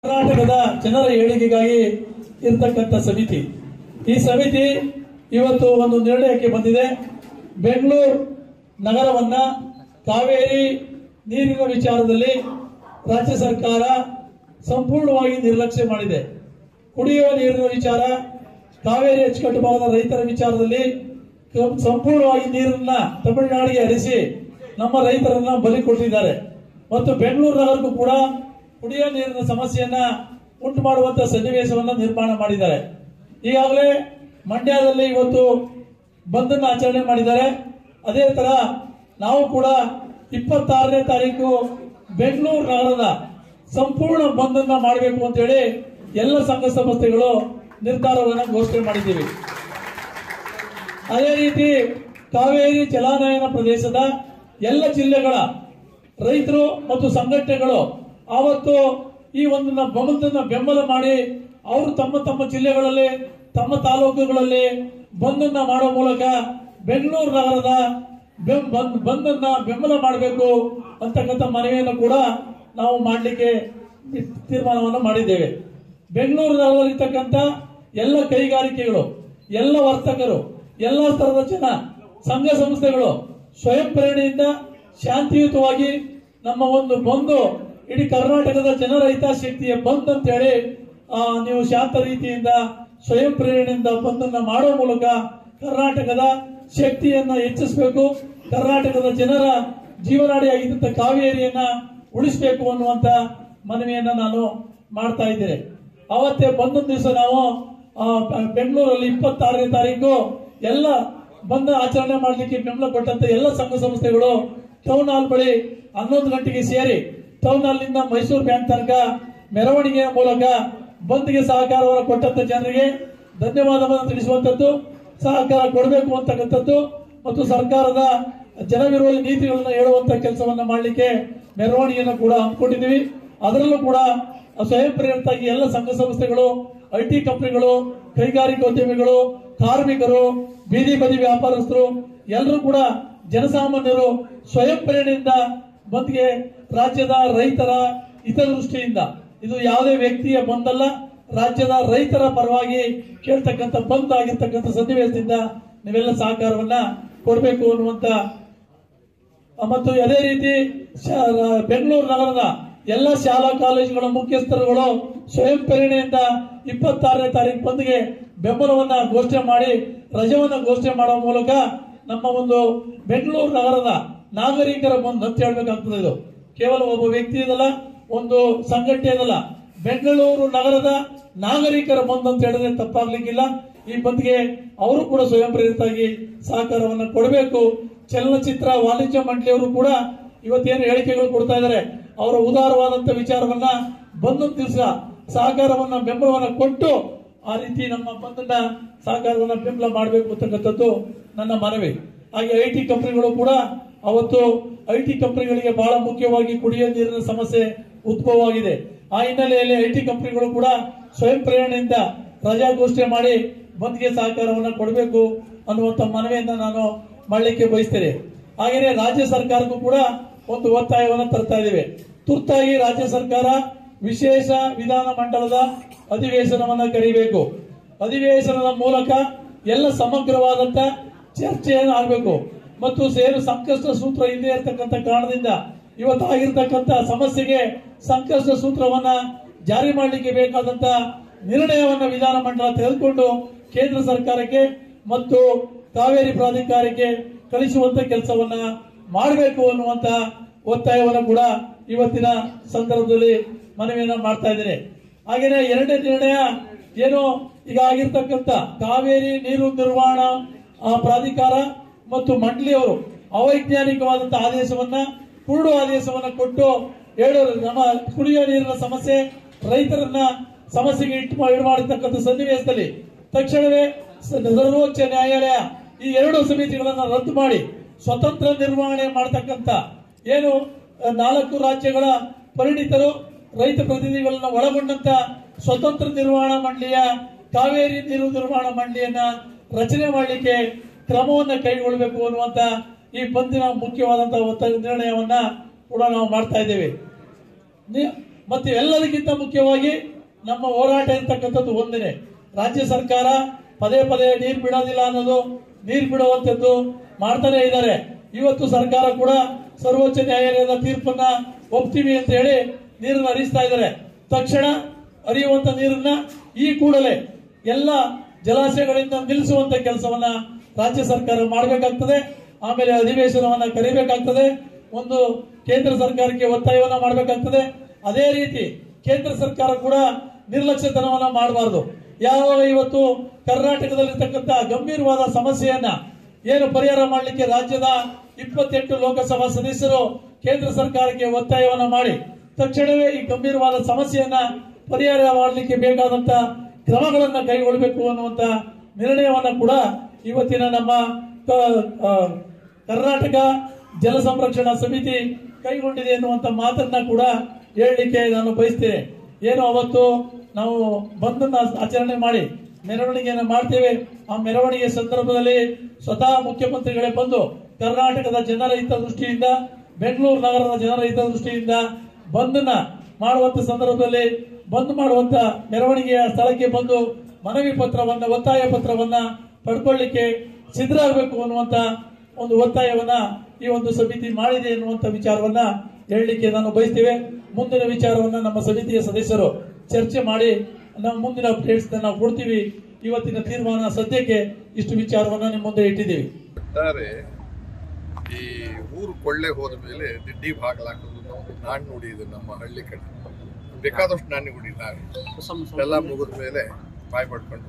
ಕರ್ನಾಟಕದ ಜನರ ಏಳಿಗೆಗಾಗಿ ಇರ್ತಕ್ಕಂಥ ಸಮಿತಿ ಈ ಸಮಿತಿ ಇವತ್ತು ಒಂದು ನಿರ್ಣಯಕ್ಕೆ ಬಂದಿದೆ ಬೆಂಗಳೂರು ನಗರವನ್ನ ಕಾವೇರಿ ನೀರಿನ ವಿಚಾರದಲ್ಲಿ ರಾಜ್ಯ ಸರ್ಕಾರ ಸಂಪೂರ್ಣವಾಗಿ ನಿರ್ಲಕ್ಷ್ಯ ಮಾಡಿದೆ ಕುಡಿಯುವ ನೀರಿನ ವಿಚಾರ ಕಾವೇರಿ ಅಚ್ಚುಕಟ್ಟು ಭಾಗದ ರೈತರ ವಿಚಾರದಲ್ಲಿ ಕ- ಸಂಪೂರ್ಣವಾಗಿ ನೀರನ್ನ ತಮಿಳುನಾಡಿಗೆ ಹರಿಸಿ ನಮ್ಮ ರೈತರನ್ನ ಬಲಿ ಕೊಟ್ಟಿದ್ದಾರೆ ಮತ್ತು ಬೆಂಗಳೂರು ನಗರಕ್ಕೂ ಕೂಡ ಕುಡಿಯುವ ನೀರಿನ ಸಮಸ್ಯೆಯನ್ನ ಉಂಟು ಮಾಡುವಂತ ಸನ್ನಿವೇಶವನ್ನ ನಿರ್ಮಾಣ ಮಾಡಿದ್ದಾರೆ ಈಗಾಗಲೇ ಮಂಡ್ಯದಲ್ಲಿ ಇವತ್ತು ಬಂದನ್ನು ಆಚರಣೆ ಮಾಡಿದ್ದಾರೆ ಅದೇ ತರ ನಾವು ಕೂಡ ಇಪ್ಪತ್ತಾರನೇ ತಾರೀಕು ಬೆಂಗಳೂರು ನಗರದ ಸಂಪೂರ್ಣ ಬಂದನ್ನ ಮಾಡಬೇಕು ಅಂತೇಳಿ ಎಲ್ಲ ಸಂಘ ಸಂಸ್ಥೆಗಳು ನಿರ್ಧಾರವನ್ನು ಘೋಷಣೆ ಮಾಡಿದ್ದೀವಿ ಅದೇ ರೀತಿ ಕಾವೇರಿ ಜಲಾನಯನ ಪ್ರದೇಶದ ಎಲ್ಲ ಜಿಲ್ಲೆಗಳ ರೈತರು ಮತ್ತು ಸಂಘಟನೆಗಳು ಆವತ್ತು ಈ ಒಂದು ಬಂದನ್ನ ಬೆಂಬಲ ಮಾಡಿ ಅವರು ತಮ್ಮ ತಮ್ಮ ಜಿಲ್ಲೆಗಳಲ್ಲಿ ತಮ್ಮ ತಾಲೂಕುಗಳಲ್ಲಿ ಬಂದನ್ನ ಮಾಡೋ ಮೂಲಕ ಬೆಂಗಳೂರು ನಗರದ ಬೆಂ- ಬಂದ್- ಬಂದನ್ನ ಬೆಂಬಲ ಮಾಡಬೇಕು ಅಂತಕ್ಕಂಥ ಮನವಿಯನ್ನು ಕೂಡ ನಾವು ಮಾಡಲಿಕ್ಕೆ ತೀರ್ಮಾನವನ್ನು ಮಾಡಿದ್ದೇವೆ ಬೆಂಗಳೂರು ನಗರದಲ್ಲಿರ್ತಕ್ಕಂಥ ಎಲ್ಲ ಕೈಗಾರಿಕೆಗಳು ಎಲ್ಲ ವರ್ತಕರು ಎಲ್ಲ ಸ್ತರದ ಜನ ಸಂಘ ಸಂಸ್ಥೆಗಳು ಸ್ವಯಂ ಪ್ರೇರಣೆಯಿಂದ ಶಾಂತಿಯುತವಾಗಿ ನಮ್ಮ ಒಂದು ಬಂದು ಇಡೀ ಕರ್ನಾಟಕದ ಜನರ ಹಿತಾಸಕ್ತಿಯ ಬಂದ್ ಅಂತ ಹೇಳಿ ಆ, ನೀವು ಶಾಂತ ರೀತಿಯಿಂದ ಸ್ವಯಂ ಪ್ರೇರಣೆಯಿಂದ ಬಂದನ್ನ ಮಾಡೋ ಮೂಲಕ ಕರ್ನಾಟಕದ ಶಕ್ತಿಯನ್ನ ಹೆಚ್ಚಿಸಬೇಕು ಕರ್ನಾಟಕದ ಜನರ ಜೀವನಾಡಿಯಾಗಿದ್ದಂತ ಕಾವೇರಿಯನ್ನ ಉಳಿಸಬೇಕು ಅನ್ನುವಂತ ಮನವಿಯನ್ನ ನಾನು ಮಾಡ್ತಾ ಇದ್ದೇನೆ ಅವತ್ತೇ ಬಂದೊಂದು ದಿವಸ ನಾವು ಆ, ಬೆ- ಬೆಂಗಳೂರಲ್ಲಿ ಇಪ್ಪತ್ತಾರನೇ ತಾರೀಕು ಎಲ್ಲ ಬಂದ ಆಚರಣೆ ಮಾಡಲಿಕ್ಕೆ ಬೆಂಬಲ ಕೊಟ್ಟಂತ ಎಲ್ಲ ಸಂಘ ಸಂಸ್ಥೆಗಳು ಟೌನ್ ಹಾಲ್ ಬಳಿ ಹನ್ನೊಂದು ಗಂಟೆಗೆ ಸೇರಿ ಟೌನ್ ಹಾಲ್ ನಿಂದ ಮೈಸೂರು ಬ್ಯಾಂಕ್ ತನಕ ಮೆರವಣಿಗೆಯ ಮೂಲಕ ಬಂದ್ಗೆ ಸಹಕಾರವನ್ನು ಕೊಟ್ಟಂತ ಜನರಿಗೆ ಧನ್ಯವಾದವನ್ನು ತಿಳಿಸುವಂತದ್ದು ಸಹಕಾರ ಕೊಡಬೇಕು ಅಂತಕ್ಕಂಥದ್ದು ಮತ್ತು ಸರ್ಕಾರದ ಜನವಿರೋಧಿ ನೀತಿಗಳನ್ನ ಹೇಳುವಂತ ಕೆಲಸವನ್ನ ಮಾಡಲಿಕ್ಕೆ ಮೆರವಣಿಗೆಯನ್ನು ಕೂಡ ಹಮ್ಮಿಕೊಂಡಿದ್ದೀವಿ ಅದರಲ್ಲೂ ಕೂಡ ಸ್ವಯಂ ಪ್ರೇರಿತಾಗಿ ಎಲ್ಲ ಸಂಘ ಸಂಸ್ಥೆಗಳು ಐ ಟಿ ಕಂಪನಿಗಳು ಕೈಗಾರಿಕೋದ್ಯಮಿಗಳು ಕಾರ್ಮಿಕರು ಬೀದಿ ಬದಿ ವ್ಯಾಪಾರಸ್ಥರು ಎಲ್ಲರೂ ಕೂಡ ಜನಸಾಮಾನ್ಯರು ಸ್ವಯಂ ಪ್ರೇರಣೆಯಿಂದ ಬಂದ್ಗೆ ರಾಜ್ಯದ ರೈತರ ಹಿತದೃಷ್ಟಿಯಿಂದ ಇದು ಯಾವುದೇ ವ್ಯಕ್ತಿಯ ಬಂದಲ್ಲ ರಾಜ್ಯದ ರೈತರ ಪರವಾಗಿ ಕೇಳ್ತಕ್ಕಂಥ ಬಂದ್ ಆಗಿರ್ತಕ್ಕಂಥ ಸನ್ನಿವೇಶದಿಂದ ನೀವೆಲ್ಲ ಸಹಕಾರವನ್ನ ಕೊಡಬೇಕು ಅನ್ನುವಂತ ಮತ್ತು ಅದೇ ರೀತಿ ಶಾ- ಬೆಂಗಳೂರು ನಗರದ ಎಲ್ಲ ಶಾಲಾ ಕಾಲೇಜುಗಳ ಮುಖ್ಯಸ್ಥರುಗಳು ಸ್ವಯಂ ಪ್ರೇರಣೆಯಿಂದ ಇಪ್ಪತ್ತಾರನೇ ತಾರೀಕು ಬಂದ್ಗೆ ಬೆಂಬಲವನ್ನ ಘೋಷಣೆ ಮಾಡಿ ರಜವನ್ನ ಘೋಷಣೆ ಮಾಡುವ ಮೂಲಕ ನಮ್ಮ ಒಂದು ಬೆಂಗಳೂರು ನಗರದ ನಾಗರಿಕರ ಬಂದ್ ಅಂತ ಹೇಳ್ಬೇಕಾಗ್ತದೆ ಇದು ಕೇವಲ ಒಬ್ಬ ವ್ಯಕ್ತಿ ಇದಲ್ಲ ಒಂದು ಸಂಘಟನೆ ಇದಲ್ಲ ಬೆಂಗಳೂರು ನಗರದ ನಾಗರಿಕರ ಬಂದ್ ಅಂತ ಹೇಳಿದ್ರೆ ತಪ್ಪಾಗ್ಲಿಕ್ಕಿಲ್ಲ ಈ ಬಂದ್ಗೆ ಅವರು ಕೂಡ ಸ್ವಯಂ ಪ್ರೇರಿತಾಗಿ ಸಹಕಾರವನ್ನು ಕೊಡಬೇಕು ಚಲನಚಿತ್ರ ವಾಣಿಜ್ಯ ಮಂಡಳಿಯವರು ಕೂಡ ಇವತ್ತೇನು ಹೇಳಿಕೆಗಳು ಕೊಡ್ತಾ ಇದ್ದಾರೆ ಅವರ ಉದಾರವಾದಂತ ವಿಚಾರವನ್ನ ಬಂದೊಂದು ದಿವಸ ಸಹಕಾರವನ್ನ ಬೆಂಬಲವನ್ನ ಕೊಟ್ಟು ಆ ರೀತಿ ನಮ್ಮ ಬಂಧನ ಸಹಕಾರವನ್ನ ಬೆಂಬಲ ಮಾಡಬೇಕು ಅಂತಕ್ಕಂಥದ್ದು ನನ್ನ ಮನವಿ ಹಾಗೆ ಐ ಟಿ ಕಂಪನಿಗಳು ಕೂಡ ಅವತ್ತು ಐ ಟಿ ಕಂಪನಿಗಳಿಗೆ ಬಹಳ ಮುಖ್ಯವಾಗಿ ಕುಡಿಯುವ ನೀರಿನ ಸಮಸ್ಯೆ ಉದ್ಭವವಾಗಿದೆ ಆ ಹಿನ್ನೆಲೆಯಲ್ಲಿ ಐ ಟಿ ಕಂಪನಿಗಳು ಕೂಡ ಸ್ವಯಂ ಪ್ರೇರಣೆಯಿಂದ ರಜಾ ಘೋಷಣೆ ಮಾಡಿ ಬಂದ್ಗೆ ಸಹಕಾರವನ್ನು ಕೊಡಬೇಕು ಅನ್ನುವಂತ ಮನವಿಯನ್ನ ನಾನು ಮಾಡಲಿಕ್ಕೆ ಬಯಸ್ತೇನೆ ಹಾಗೆಯೇ ರಾಜ್ಯ ಸರ್ಕಾರಕ್ಕೂ ಕೂಡ ಒಂದು ಒತ್ತಾಯವನ್ನು ತರ್ತಾ ಇದ್ದೇವೆ ತುರ್ತಾಗಿ ರಾಜ್ಯ ಸರ್ಕಾರ ವಿಶೇಷ ವಿಧಾನ ಮಂಡಲದ ಅಧಿವೇಶನವನ್ನ ಕರೀಬೇಕು ಅಧಿವೇಶನದ ಮೂಲಕ ಎಲ್ಲ ಸಮಗ್ರವಾದಂತ ಚರ್ಚೆಯನ್ನು ಆಗಬೇಕು ಮತ್ತು ಸೇರು ಸಂಕಷ್ಟ ಸೂತ್ರ ಇಲ್ಲದೆ ಇರತಕ್ಕಂತ ಕಾರಣದಿಂದ ಇವತ್ತು ಆಗಿರ್ತಕ್ಕಂತ ಸಮಸ್ಯೆಗೆ ಸಂಕಷ್ಟ ಸೂತ್ರವನ್ನ ಜಾರಿ ಮಾಡಲಿಕ್ಕೆ ಬೇಕಾದಂತ ನಿರ್ಣಯವನ್ನ ವಿಧಾನ ಮಂಡಲ ತೆಗೆದುಕೊಂಡು ಕೇಂದ್ರ ಸರ್ಕಾರಕ್ಕೆ ಮತ್ತು ಕಾವೇರಿ ಪ್ರಾಧಿಕಾರಕ್ಕೆ ಕಳಿಸುವಂತ ಕೆಲಸವನ್ನ ಮಾಡಬೇಕು ಅನ್ನುವಂತ ಒತ್ತಾಯವನ್ನು ಕೂಡ ಇವತ್ತಿನ ಸಂದರ್ಭದಲ್ಲಿ ಮನವಿಯನ್ನ ಮಾಡ್ತಾ ಇದ್ದೇನೆ ಹಾಗೇನೆ ಎರಡನೇ ನಿರ್ಣಯ ಏನು ಈಗ ಆಗಿರ್ತಕ್ಕಂಥ ಕಾವೇರಿ ನೀರು ನಿರ್ವಹಣಾ ಆ, ಪ್ರಾಧಿಕಾರ ಮತ್ತು ಮಂಡಳಿಯವರು ಅವೈಜ್ಞಾನಿಕವಾದಂತಹ ಆದೇಶವನ್ನ ಕುರುಡು ಆದೇಶವನ್ನ ಕೊಟ್ಟು ಹೇಳು ನಮ್ಮ ಕುಡಿಯುವ ನೀರಿನ ಸಮಸ್ಯೆ ರೈತರನ್ನ ಸಮಸ್ಯೆಗೆ ಇಟ್ಟು ಇಡು ಮಾಡಿರ್ತಕ್ಕಂಥ ಸನ್ನಿವೇಶದಲ್ಲಿ ತಕ್ಷಣವೇ ಸ- ಸರ್ವೋಚ್ಚ ನ್ಯಾಯಾಲಯ ಈ ಎರಡು ಸಮಿತಿಗಳನ್ನ ರದ್ದು ಮಾಡಿ ಸ್ವತಂತ್ರ ನಿರ್ವಹಣೆ ಮಾಡತಕ್ಕಂತ ಏನು ಆ, ನಾಲ್ಕು ರಾಜ್ಯಗಳ ಪರಿಣಿತರು ರೈತ ಪ್ರತಿನಿಧಿಗಳನ್ನ ಒಳಗೊಂಡಂತ ಸ್ವತಂತ್ರ ನಿರ್ವಹಣಾ ಮಂಡಳಿಯ ಕಾವೇರಿ ನೀರು ನಿರ್ವಹಣಾ ಮಂಡಳಿಯನ್ನ ರಚನೆ ಮಾಡಲಿಕ್ಕೆ ಕ್ರಮವನ್ನ ಕೈಗೊಳ್ಳಬೇಕು ಅನ್ನುವಂತ ಈ ಬಂದಿನ ಮುಖ್ಯವಾದಂತಹ ಒತ್ತ ನಿರ್ಣಯವನ್ನ ಕೂಡ ನಾವು ಮಾಡ್ತಾ ಇದ್ದೇವೆ ನಿ- ಮತ್ತು ಎಲ್ಲದಕ್ಕಿಂತ ಮುಖ್ಯವಾಗಿ ನಮ್ಮ ಹೋರಾಟ ಇರ್ತಕ್ಕಂಥದ್ದು ಒಂದಿದೆ ರಾಜ್ಯ ಸರ್ಕಾರ ಪದೇ ಪದೇ ನೀರು ಬಿಡೋದಿಲ್ಲ ಅನ್ನೋದು ನೀರು ಬಿಡುವಂಥದ್ದು ಮಾಡ್ತಾನೆ ಇದ್ದಾರೆ ಇವತ್ತು ಸರ್ಕಾರ ಕೂಡ ಸರ್ವೋಚ್ಚ ನ್ಯಾಯಾಲಯದ ತೀರ್ಪನ್ನ ಒಪ್ತೀವಿ ಅಂತ ಹೇಳಿ ನೀರನ್ನು ಹರಿಸ್ತಾ ಇದ್ದಾರೆ ತಕ್ಷಣ ಹರಿಯುವಂತ ನೀರನ್ನ ಈ ಕೂಡಲೇ ಎಲ್ಲ ಜಲಾಶಯಗಳಿಂದ ನಿಲ್ಲಿಸುವಂತ ಕೆಲಸವನ್ನ ರಾಜ್ಯ ಸರ್ಕಾರ ಮಾಡಬೇಕಾಗ್ತದೆ ಆಮೇಲೆ ಅಧಿವೇಶನವನ್ನ ಕರಿಬೇಕಾಗ್ತದೆ ಒಂದು ಕೇಂದ್ರ ಸರ್ಕಾರಕ್ಕೆ ಒತ್ತಾಯವನ್ನ ಮಾಡಬೇಕಾಗ್ತದೆ ಅದೇ ರೀತಿ ಕೇಂದ್ರ ಸರ್ಕಾರ ಕೂಡ ನಿರ್ಲಕ್ಷ್ಯತನವನ್ನ ಮಾಡಬಾರದು ಯಾವಾಗ ಇವತ್ತು ಕರ್ನಾಟಕದಲ್ಲಿರ್ತಕ್ಕಂಥ ಗಂಭೀರವಾದ ಸಮಸ್ಯೆಯನ್ನ ಏನು ಪರಿಹಾರ ಮಾಡಲಿಕ್ಕೆ ರಾಜ್ಯದ ಇಪ್ಪತ್ತೆಂಟು ಲೋಕಸಭಾ ಸದಸ್ಯರು ಕೇಂದ್ರ ಸರ್ಕಾರಕ್ಕೆ ಒತ್ತಾಯವನ್ನ ಮಾಡಿ ತಕ್ಷಣವೇ ಈ ಗಂಭೀರವಾದ ಸಮಸ್ಯೆಯನ್ನ ಪರಿಹಾರ ಮಾಡಲಿಕ್ಕೆ ಬೇಕಾದಂತ ಕ್ರಮಗಳನ್ನ ಕೈಗೊಳ್ಳಬೇಕು ಅನ್ನುವಂತ ನಿರ್ಣಯವನ್ನ ಕೂಡ ಇವತ್ತಿನ ನಮ್ಮ ಕ- ಆ, ಕರ್ನಾಟಕ ಜಲ ಸಂರಕ್ಷಣಾ ಸಮಿತಿ ಕೈಗೊಂಡಿದೆ ಎನ್ನುವಂತ ಮಾತನ್ನ ಕೂಡ ಹೇಳಲಿಕ್ಕೆ ನಾನು ಬಯಸ್ತೇನೆ ಏನು ಅವತ್ತು ನಾವು ಬಂದನ್ನ ಆಚರಣೆ ಮಾಡಿ ಮೆರವಣಿಗೆಯನ್ನು ಮಾಡ್ತೇವೆ ಆ ಮೆರವಣಿಗೆ ಸಂದರ್ಭದಲ್ಲಿ ಸ್ವತಃ ಮುಖ್ಯಮಂತ್ರಿಗಳೇ ಬಂದು ಕರ್ನಾಟಕದ ಜನರ ಹಿತದೃಷ್ಟಿಯಿಂದ ಬೆಂಗಳೂರು ನಗರದ ಜನರ ಹಿತದೃಷ್ಟಿಯಿಂದ ಬಂದನ್ನ ಮಾಡುವಂತ ಸಂದರ್ಭದಲ್ಲಿ ಬಂದ್ ಮಾಡುವಂತ ಮೆರವಣಿಗೆಯ ಸ್ಥಳಕ್ಕೆ ಬಂದು ಮನವಿ ಪತ್ರವನ್ನ ಒತ್ತಾಯ ಪತ್ರವನ್ನ ಪಡ್ಕೊಳ್ಳಿಕ್ಕೆ ಸಿದ್ಧರಾಗಬೇಕು ಅನ್ನುವಂತ ಒಂದು ಒತ್ತಾಯವನ್ನ ಈ ಒಂದು ಸಮಿತಿ ಮಾಡಿದೆ ಎನ್ನುವಂತ ವಿಚಾರವನ್ನ ಹೇಳಲಿಕ್ಕೆ ನಾನು ಬಯಸ್ತೇವೆ ಮುಂದಿನ ವಿಚಾರವನ್ನ ನಮ್ಮ ಸಮಿತಿಯ ಸದಸ್ಯರು ಚರ್ಚೆ ಮಾಡಿ ನಾವು ಮುಂದಿನ ಅಪ್ಡೇಟ್ಸ್ ನಾವು ಕೊಡ್ತೀವಿ ಇವತ್ತಿನ ತೀರ್ಮಾನ ಸದ್ಯಕ್ಕೆ ಇಷ್ಟು ವಿಚಾರವನ್ನ ನಿಮ್ಮ ಮುಂದೆ ಇಟ್ಟಿದ್ದೀವಿ ಒಟ್ಟಾರೆ ಈ ಊರು ಕೊಳ್ಳೆ ಹೋದ ಮೇಲೆ ದಿಡ್ಡಿ ಬಾಗ್ಲಾಕೋದು ನಾಣ್ಣು ನುಡಿ ಇದು ನಮ್ಮ ಹಳ್ಳಿ ಕಡೆ ಬೇಕಾದಷ್ಟು ನಾಣ್ಯ ನುಡಿ ನಾವೇ ಎಲ್ಲ ಮುಗಿದ ಮೇಲೆ ಬಾಯ್ ಪಡ್ಕೊಂಡು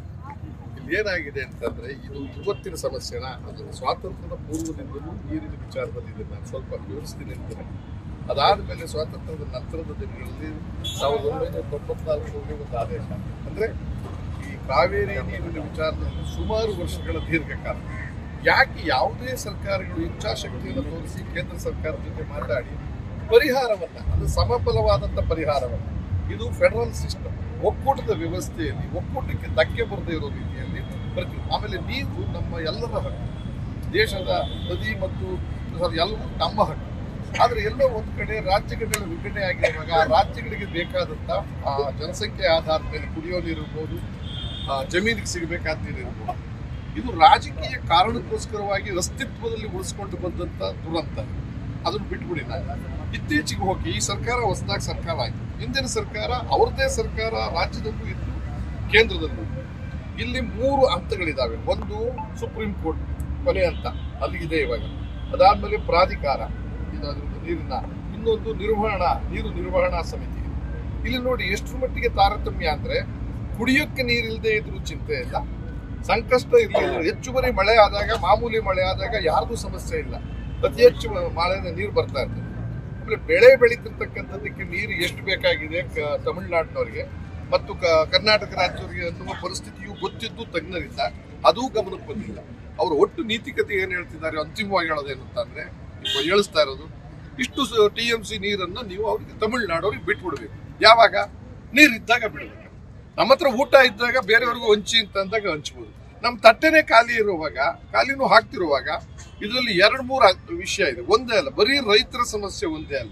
ಇಲ್ಲಿ ಏನಾಗಿದೆ ಅಂತಂದ್ರೆ ಇದು ಇವತ್ತಿನ ಸಮಸ್ಯೆನ ಅದು ಸ್ವಾತಂತ್ರ್ಯದ ಪೂರ್ವದಿಂದಲೂ ನೀರಿನ ವಿಚಾರದಲ್ಲಿ ಇದನ್ನ ನಾನು ಸ್ವಲ್ಪ ವಿವರಿಸ್ತೀನಿ ಅಂತೀನಿ ಅದಾದ್ಮೇಲೆ ಸ್ವಾತಂತ್ರ್ಯದ ನಂತರದ ದಿನಗಳಲ್ಲಿ ಸಾವಿರದ ಒಂಬೈನೂರ ತೊಂಬತ್ನಾಲ್ಕರಲ್ಲಿ ಒಂದು ಆದೇಶ ಅಂದ್ರೆ ಈ ಕಾವೇರಿ ನೀರಿನ ವಿಚಾರದಲ್ಲಿ ಸುಮಾರು ವರ್ಷಗಳ ದೀರ್ಘಕಾಲ ಯಾಕೆ ಯಾವುದೇ ಸರ್ಕಾರಗಳು ಇಚ್ಛಾಶಕ್ತಿಯನ್ನು ತೋರಿಸಿ ಕೇಂದ್ರ ಸರ್ಕಾರದ ಜೊತೆ ಮಾತಾಡಿ ಪರಿಹಾರವನ್ನ ಅದು ಸಮಬಲವಾದಂತ ಪರಿಹಾರವನ್ನ ಇದು ಫೆಡರಲ್ ಸಿಸ್ಟಮ್ ಒಕ್ಕೂಟದ ವ್ಯವಸ್ಥೆಯಲ್ಲಿ ಒಕ್ಕೂಟಕ್ಕೆ ಧಕ್ಕೆ ಬರದೇ ಇರೋ ರೀತಿಯಲ್ಲಿ ಪ್ರತಿ ಆಮೇಲೆ ನೀರು ನಮ್ಮ ಎಲ್ಲರ ಹಕ್ಕು ದೇಶದ ನದಿ ಮತ್ತು ಎಲ್ಲವೂ ನಮ್ಮ ಹಕ್ಕು ಆದ್ರೆ ಎಲ್ಲೋ ಒಂದು ಕಡೆ ರಾಜ್ಯಗಳ ವಿಂಗಡಣೆ ಆಗಿರುವಾಗ ಆ ರಾಜ್ಯಗಳಿಗೆ ಬೇಕಾದಂತ ಆ ಜನಸಂಖ್ಯೆ ಆಧಾರದ ಮೇಲೆ ಕುಡಿಯೋ ನೀರು ಇರ್ಬೋದು ಆ, ಜಮೀನಿಗೆ ಸಿಗಬೇಕಾದ ನೀರು ಇರ್ಬೋದು ಇದು ರಾಜಕೀಯ ಕಾರಣಕ್ಕೋಸ್ಕರವಾಗಿ ಅಸ್ತಿತ್ವದಲ್ಲಿ ಉಳಿಸ್ಕೊಂಡು ಬಂದಂತ ದುರಂತ ಅದನ್ನು ಬಿಟ್ಬಿಡಿ ನಾನು ಇತ್ತೀಚೆಗೆ ಹೋಗಿ ಈ ಸರ್ಕಾರ ಹೊಸದಾಗಿ ಸರ್ಕಾರ ಆಯ್ತು ಹಿಂದಿನ ಸರ್ಕಾರ ಅವ್ರದ್ದೇ ಸರ್ಕಾರ ರಾಜ್ಯದಲ್ಲೂ ಇತ್ತು ಕೇಂದ್ರದಲ್ಲೂ ಇತ್ತು. ಇಲ್ಲಿ ಮೂರು ಹಂತಗಳಿದಾವೆ ಒಂದು ಸುಪ್ರೀಂ ಕೋರ್ಟ್ ಕೊನೆ ಹಂತ ಅಲ್ಲಿಗಿದೆ ಇವಾಗ ಅದಾದ್ಮೇಲೆ ಪ್ರಾಧಿಕಾರ ಇದು ಅದ್ರದ್ದು ನೀರಿನ ಇನ್ನೊಂದು ನಿರ್ವಹಣಾ ನೀರು ನಿರ್ವಹಣಾ ಸಮಿತಿ ಇಲ್ಲಿ ನೋಡಿ ಎಷ್ಟರ ಮಟ್ಟಿಗೆ ತಾರತಮ್ಯ ಅಂದ್ರೆ ಕುಡಿಯೋಕ್ಕೆ ನೀರಿಲ್ಲದೆ ಇದ್ರೂ ಚಿಂತೆ ಇಲ್ಲ ಸಂಕಷ್ಟ ಇರಲಿಲ್ಲ ಹೆಚ್ಚುವರಿ ಮಳೆ ಆದಾಗ ಮಾಮೂಲಿ ಮಳೆ ಆದಾಗ ಯಾರ್ದು ಸಮಸ್ಯೆ ಇಲ್ಲ ಅತಿ ಹೆಚ್ಚು ಮಳೆ ನೀರು ಬರ್ತಾ ಇರ್ತದೆ ಆಮೇಲೆ ಬೆಳೆ ಬೆಳೀತಿರ್ತಕ್ಕಂಥದ್ದಕ್ಕೆ ನೀರು ಎಷ್ಟು ಬೇಕಾಗಿದೆ ಕ- ತಮಿಳುನಾಡಿನವರಿಗೆ ಮತ್ತು ಕ- ಕರ್ನಾಟಕ ರಾಜ್ಯದವರಿಗೆ ಅನ್ನುವ ಪರಿಸ್ಥಿತಿಯು ಗೊತ್ತಿದ್ದು ತಜ್ಞರಿಂದ ಅದೂ ಗಮನಕ್ಕೆ ಬಂದಿಲ್ಲ ಅವರು ಒಟ್ಟು ನೀತಿಕತೆ ಏನ್ ಹೇಳ್ತಿದ್ದಾರೆ ಅಂತಿಮವಾಗಿ ಹೇಳೋದೇನು ಅಂತಂದ್ರೆ இப்போ ಹೇಳಿಸ್ತಾ ಇರೋದು ಇಷ್ಟು ಟಿ ಎಂ ಸಿ ನೀರನ್ನು ನೀವು ಅವರಿಗೆ ತಮಿಳುನಾಡವ್ರಿಗೆ ಬಿಟ್ಬಿಡ್ಬೇಕು ಯಾವಾಗ ನೀರಿದ್ದಾಗ ಬಿಡಬೇಕು ನಮ್ಮ ಹತ್ರ ಊಟ ಇದ್ದಾಗ ಬೇರೆಯವ್ರಿಗೂ ಹಂಚಿ ಅಂತ ಅಂದಾಗ ಹಂಚ್ಬೋದು ನಮ್ಮ ತಟ್ಟೆನೇ ಖಾಲಿ ಇರುವಾಗ ಖಾಲಿನೂ ಹಾಕ್ತಿರುವಾಗ ಇದರಲ್ಲಿ ಎರಡು ಮೂರು ವಿಷಯ ಇದೆ ಒಂದೇ ಅಲ್ಲ ಬರೀ ರೈತರ ಸಮಸ್ಯೆ ಒಂದೇ ಅಲ್ಲ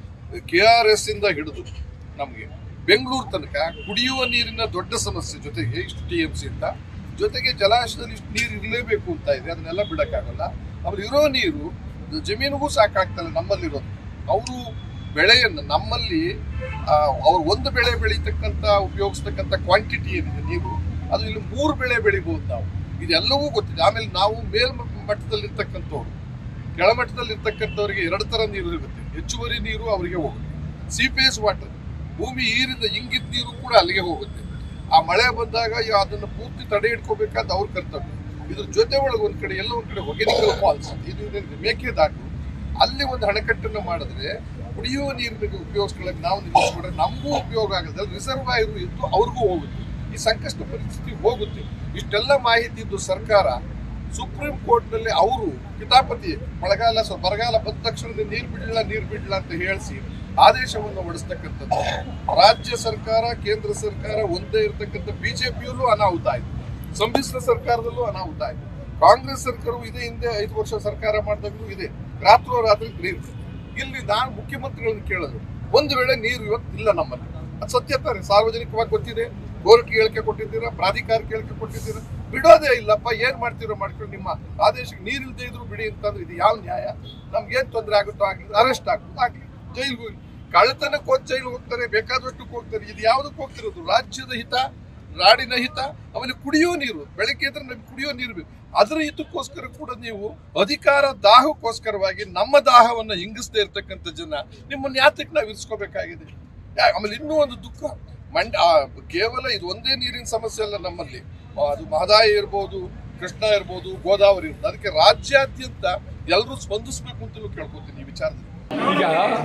ಕೆ ಆರ್ ಎಸ್ ಇಂದ ಹಿಡಿದು ನಮಗೆ ಬೆಂಗಳೂರು ತನಕ ಕುಡಿಯುವ ನೀರಿನ ದೊಡ್ಡ ಸಮಸ್ಯೆ ಜೊತೆಗೆ ಇಷ್ಟು ಟಿ ಎಂ ಸಿ ಅಂತ ಜೊತೆಗೆ ಜಲಾಶಯದಲ್ಲಿ ಇಷ್ಟು ನೀರು ಇರಲೇಬೇಕು ಅಂತ ಇದೆ ಅದನ್ನೆಲ್ಲ ಬಿಡಕ್ಕಾಗಲ್ಲ ಅವ್ರು ಇರೋ ನೀರು ಜಮೀನಿಗೂ ಸಾಕಾಗ್ತಲ್ಲ ನಮ್ಮಲ್ಲಿರೋದು ಅವರು ಬೆಳೆಯನ್ನು ನಮ್ಮಲ್ಲಿ ಆ, ಅವ್ರು ಒಂದು ಬೆಳೆ ಬೆಳೀತಕ್ಕಂಥ ಉಪಯೋಗಿಸ್ತಕ್ಕಂಥ ಕ್ವಾಂಟಿಟಿ ಏನಿದೆ ನೀರು ಅದು ಇಲ್ಲಿ ಮೂರು ಬೆಳೆ ಬೆಳಿಬಹುದು ನಾವು ಇದೆಲ್ಲವೂ ಗೊತ್ತಿದೆ ಆಮೇಲೆ ನಾವು ಮೇಲ್ ಮಟ್ಟದಲ್ಲಿರ್ತಕ್ಕಂಥವ್ರು ಕೆಳಮಟ್ಟದಲ್ಲಿ ಇರ್ತಕ್ಕಂಥವ್ರಿಗೆ ಎರಡು ತರ ನೀರು ಇರುತ್ತೆ ಹೆಚ್ಚುವರಿ ನೀರು ಅವರಿಗೆ ಹೋಗುತ್ತೆ ಸಿಪೇಸ್ ವಾಟರ್ ಭೂಮಿ ಈರಿದ ಇಂಗಿದ ನೀರು ಕೂಡ ಅಲ್ಲಿಗೆ ಹೋಗುತ್ತೆ ಆ ಮಳೆ ಬಂದಾಗ ಯಾ- ಅದನ್ನ ಪೂರ್ತಿ ತಡೆ ಇಟ್ಕೋಬೇಕಾದ ಅವ್ರ ಕರ್ತವ್ಯ ಇದ್ರ ಜೊತೆ ಒಳಗೆ ಒಂದ್ ಕಡೆ ಎಲ್ಲ ಒಂದ್ ಕಡೆ ಹೊಗೆನಿಕಲ್ ಫಾಲ್ಸ್ ಇದು ಏನಿದೆ, ಮೇಕೆದಾಟು ಅಲ್ಲಿ ಒಂದು ಅಣೆಕಟ್ಟನ್ನು ಮಾಡಿದ್ರೆ ಕುಡಿಯುವ ನೀರಿನ ಉಪಯೋಗಿಸ್ಕೊಳ್ಳಕ್ಕೆ ನಾವು ನಿಲ್ಲಿಸ್ಕೊಂಡ್ರೆ ನಮಗೂ ಉಪಯೋಗ ಆಗುತ್ತೆ ರಿಸರ್ವಾಯರು ಇದ್ದು ಅವ್ರಿಗೂ ಹೋಗುತ್ತೆ ಈ ಸಂಕಷ್ಟ ಪರಿಸ್ಥಿತಿ ಹೋಗುತ್ತೆ ಇಷ್ಟೆಲ್ಲ ಮಾಹಿತಿ ಇದ್ದು ಸರ್ಕಾರ ಸುಪ್ರೀಂ ಕೋರ್ಟ್ ನಲ್ಲಿ ಅವರು ಕಿತಾಪತಿ ಮಳೆಗಾಲ ಸ್ವಲ್ಪ ಬರಗಾಲ ಬಂದ ತಕ್ಷಣದ ನೀರು ಬಿಡಲ್ಲ ನೀರು ಬಿಡಲ್ಲ ಅಂತ ಹೇಳಿಸಿ ಆದೇಶವನ್ನು ಹೊಡಿಸ್ತಕ್ಕಂಥದ್ದು ರಾಜ್ಯ ಸರ್ಕಾರ ಕೇಂದ್ರ ಸರ್ಕಾರ ಒಂದೇ ಇರತಕ್ಕಂಥ ಬಿಜೆಪಿಯಲ್ಲೂ ಅನಾಹುತ ಆಯ್ತು ಸಮ್ಮಿಶ್ರ ಸರ್ಕಾರದಲ್ಲೂ ಅನಾಹುತ ಆಯ್ತು ಕಾಂಗ್ರೆಸ್ ಸರ್ಕಾರವು ಇದೇ ಹಿಂದೆ ಐದು ವರ್ಷ ಸರ್ಕಾರ ಮಾಡಿದಾಗಲೂ ಇದೆ ರಾತ್ರೋರಾತ್ರಿ ನೀರು ಇಲ್ಲಿ ನಾನು ಮುಖ್ಯಮಂತ್ರಿಗಳನ್ನು ಕೇಳೋದು ಒಂದು ವೇಳೆ ನೀರು ಇವತ್ತು ಇಲ್ಲ ನಮ್ಮಲ್ಲಿ ಅದು ಸತ್ಯ ತಾನೆ ಸಾರ್ವಜನಿಕವಾಗಿ ಗೊತ್ತಿದೆ ಕೋರ್ಟ್ಗೆ ಹೇಳಿಕೆ ಕೊಟ್ಟಿದ್ದೀರಾ ಪ್ರಾಧಿಕಾರಕ್ಕೆ ಹೇಳಿಕೆ ಕೊಟ್ಟಿದ್ದೀರಾ ಬಿಡೋದೇ ಇಲ್ಲಪ್ಪ ಏನ್ ಮಾಡ್ತೀರೋ ಮಾಡ್ಕೊಂಡು ನಿಮ್ಮ ಆದೇಶಕ್ಕೆ ನೀರಿಲ್ದೇ ಇದ್ರು ಬಿಡಿ ಅಂತಂದ್ರೆ ಇದು ಯಾವ ನ್ಯಾಯ ನಮ್ಗೆ ಏನ್ ತೊಂದರೆ ಆಗುತ್ತೋ ಆಗ್ಲಿ ಅರೆಸ್ಟ್ ಆಗ್ತದೆ ಆಗ್ಲಿ ಜೈಲ್ಗೆ ಹೋಗ್ಲಿ ಕಳ್ಳತನಕ್ಕೆ ಹೋಗಿ ಜೈಲಿಗೆ ಹೋಗ್ತಾರೆ ಬೇಕಾದಷ್ಟಕ್ಕೆ ಹೋಗ್ತಾರೆ ಇದು ಯಾವ್ದಕ್ಕೆ ಹೋಗ್ತಿರೋದು ರಾಜ್ಯದ ಹಿತ ನಾಡಿನ ಹಿತ ಆಮೇಲೆ ಕುಡಿಯೋ ನೀರು ಬೆಳಗ್ಗೆ ಎದ್ರೆ ನಮ್ಗೆ ಕುಡಿಯೋ ನೀರು ಬೇಕು ಅದರ ಹಿತಕ್ಕೋಸ್ಕರ ಕೂಡ ನೀವು ಅಧಿಕಾರ ದಾಹಕ್ಕೋಸ್ಕರವಾಗಿ ನಮ್ಮ ದಾಹವನ್ನ ಹಿಂಗಿಸದೇ ಇರ್ತಕ್ಕಂಥ ಜನ ನಿಮ್ಮನ್ನ ಯಾತಕ್ಕೆ ನಾವು ಇರಿಸ್ಕೋಬೇಕಾಗಿದೆ ಯಾ- ಆಮೇಲೆ ಇನ್ನೂ ಒಂದು ದುಃಖ ಮಂಡ್ಯ ಆ, ಕೇವಲ ಇದು ಒಂದೇ ನೀರಿನ ಸಮಸ್ಯೆ ಅಲ್ಲ ನಮ್ಮಲ್ಲಿ ಆ, ಅದು ಮಹದಾಯಿ ಇರ್ಬೋದು ಕೃಷ್ಣ ಇರ್ಬೋದು ಗೋದಾವರಿ ಇರ್ಬೋದು ಅದಕ್ಕೆ ರಾಜ್ಯಾದ್ಯಂತ ಎಲ್ಲರೂ ಸ್ಪಂದಿಸ್ಬೇಕು ಅಂತಲೂ ಕೇಳ್ಕೊತೀನಿ ಈ ವಿಚಾರದಲ್ಲಿ ಈಗ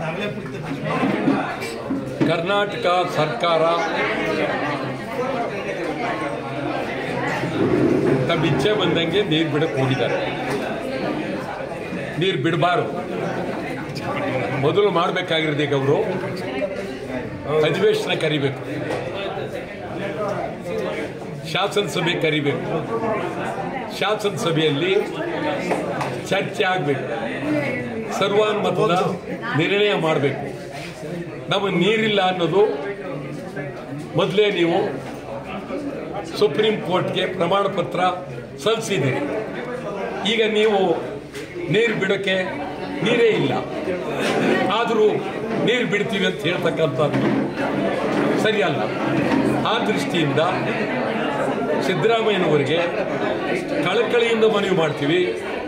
ಕರ್ನಾಟಕ ಸರ್ಕಾರ ತಮ್ಮ ಇಚ್ಛೆ ಬಂದಂಗೆ ನೀರು ಬಿಡಕ್ಕೆ ಹೋಗಿದ್ದಾರೆ ನೀರು ಬಿಡಬಾರ್ದು ಮೊದಲು ಮಾಡಬೇಕಾಗಿರೋದು ಈಗ ಅವರು ಅಧಿವೇಶನ ಕರಿಬೇಕು ಶಾಸನಸಭೆ ಕರಿಬೇಕು ಶಾಸನಸಭೆಯಲ್ಲಿ ಚರ್ಚೆ ಆಗಬೇಕು ಸರ್ವಾನುಮತದ ನಿರ್ಣಯ ಮಾಡಬೇಕು ನಮಗೆ ನೀರಿಲ್ಲ ಅನ್ನೋದು ಮೊದಲೇ ನೀವು ಸುಪ್ರೀಂ ಕೋರ್ಟ್ಗೆ ಪ್ರಮಾಣ ಪತ್ರ ಸಲ್ಲಿಸಿದ್ದೀರಿ ಈಗ ನೀವು ನೀರು ಬಿಡೋಕ್ಕೆ ನೀರೇ ಇಲ್ಲ ಆದರೂ ನೀರು ಬಿಡ್ತೀವಿ ಅಂತ ಹೇಳ್ತಕ್ಕಂಥದ್ದು ಸರಿಯಲ್ಲ ಆ ದೃಷ್ಟಿಯಿಂದ ಸಿದ್ದರಾಮಯ್ಯನವರಿಗೆ ಕಳಕಳಿಯಿಂದ ಮನವಿ ಮಾಡ್ತೀವಿ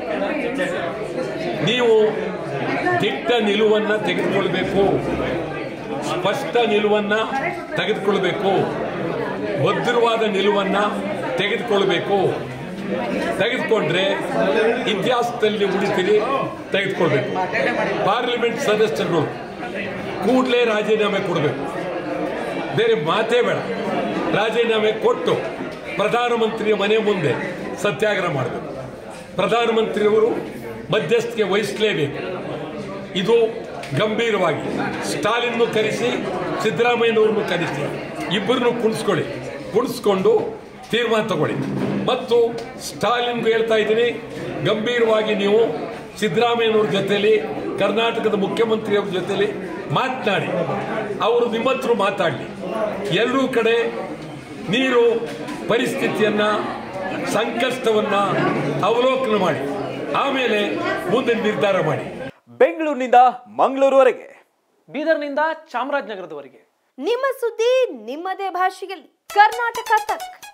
ನೀವು ದಿಟ್ಟ ನಿಲುವನ್ನ ತೆಗೆದುಕೊಳ್ಬೇಕು ಸ್ಪಷ್ಟ ನಿಲುವನ್ನ ತೆಗೆದುಕೊಳ್ಬೇಕು ಭದ್ರವಾದ ನಿಲುವನ್ನ ತೆಗೆದುಕೊಳ್ಬೇಕು ತೆಗೆದುಕೊಂಡ್ರೆ ಇತಿಹಾಸದಲ್ಲಿ ಉಳಿತೀರಿ ತೆಗೆದುಕೊಳ್ಬೇಕು ಪಾರ್ಲಿಮೆಂಟ್ ಸದಸ್ಯರು ಕೂಡಲೇ ರಾಜೀನಾಮೆ ಕೊಡಬೇಕು ಬೇರೆ ಮಾತೇ ಬೇಡ ರಾಜೀನಾಮೆ ಕೊಟ್ಟು ಪ್ರಧಾನಮಂತ್ರಿಯ ಮನೆ ಮುಂದೆ ಸತ್ಯಾಗ್ರಹ ಮಾಡಬೇಕು ಪ್ರಧಾನಮಂತ್ರಿಯವರು ಮಧ್ಯಸ್ಥಿಕೆ ವಹಿಸಲೇಬೇಕು ಇದು ಗಂಭೀರವಾಗಿ ಸ್ಟಾಲಿನ್ನು ಕರೆಸಿ ಸಿದ್ದರಾಮಯ್ಯನವ್ರನ್ನು ಕರೆಸಿ ಇಬ್ಬರನ್ನು ಕುಣಿಸ್ಕೊಳ್ಳಿ ಕುಣಿಸ್ಕೊಂಡು ತೀರ್ಮಾನ ತಗೊಳ್ಳಿ ಮತ್ತು ಸ್ಟಾಲಿನ್ಗೂ ಹೇಳ್ತಾ ಇದ್ದೀನಿ ಗಂಭೀರವಾಗಿ ನೀವು ಸಿದ್ದರಾಮಯ್ಯನವ್ರ ಜೊತೆಲಿ ಕರ್ನಾಟಕದ ಮುಖ್ಯಮಂತ್ರಿಯವ್ರ ಜೊತೆಲಿ ಮಾತನಾಡಿ ಅವರು ನಿಮ್ಮ ಹತ್ರ ಮಾತಾಡಲಿ ಎರಡೂ ಕಡೆ ನೀರು ಪರಿಸ್ಥಿತಿಯನ್ನ ಸಂಕಷ್ಟವನ್ನ ಅವಲೋಕನ ಮಾಡಿ ಆಮೇಲೆ ಮುಂದೆ ನಿರ್ಧಾರ ಮಾಡಿ ಬೆಂಗಳೂರಿನಿಂದ ಮಂಗಳೂರುವರೆಗೆ ಬೀದರ್ನಿಂದ ಚಾಮರಾಜನಗರದವರೆಗೆ ನಿಮ್ಮ ಸುದ್ದಿ ನಿಮ್ಮದೇ ಭಾಷೆಯಲ್ಲಿ ಕರ್ನಾಟಕ ತಕ್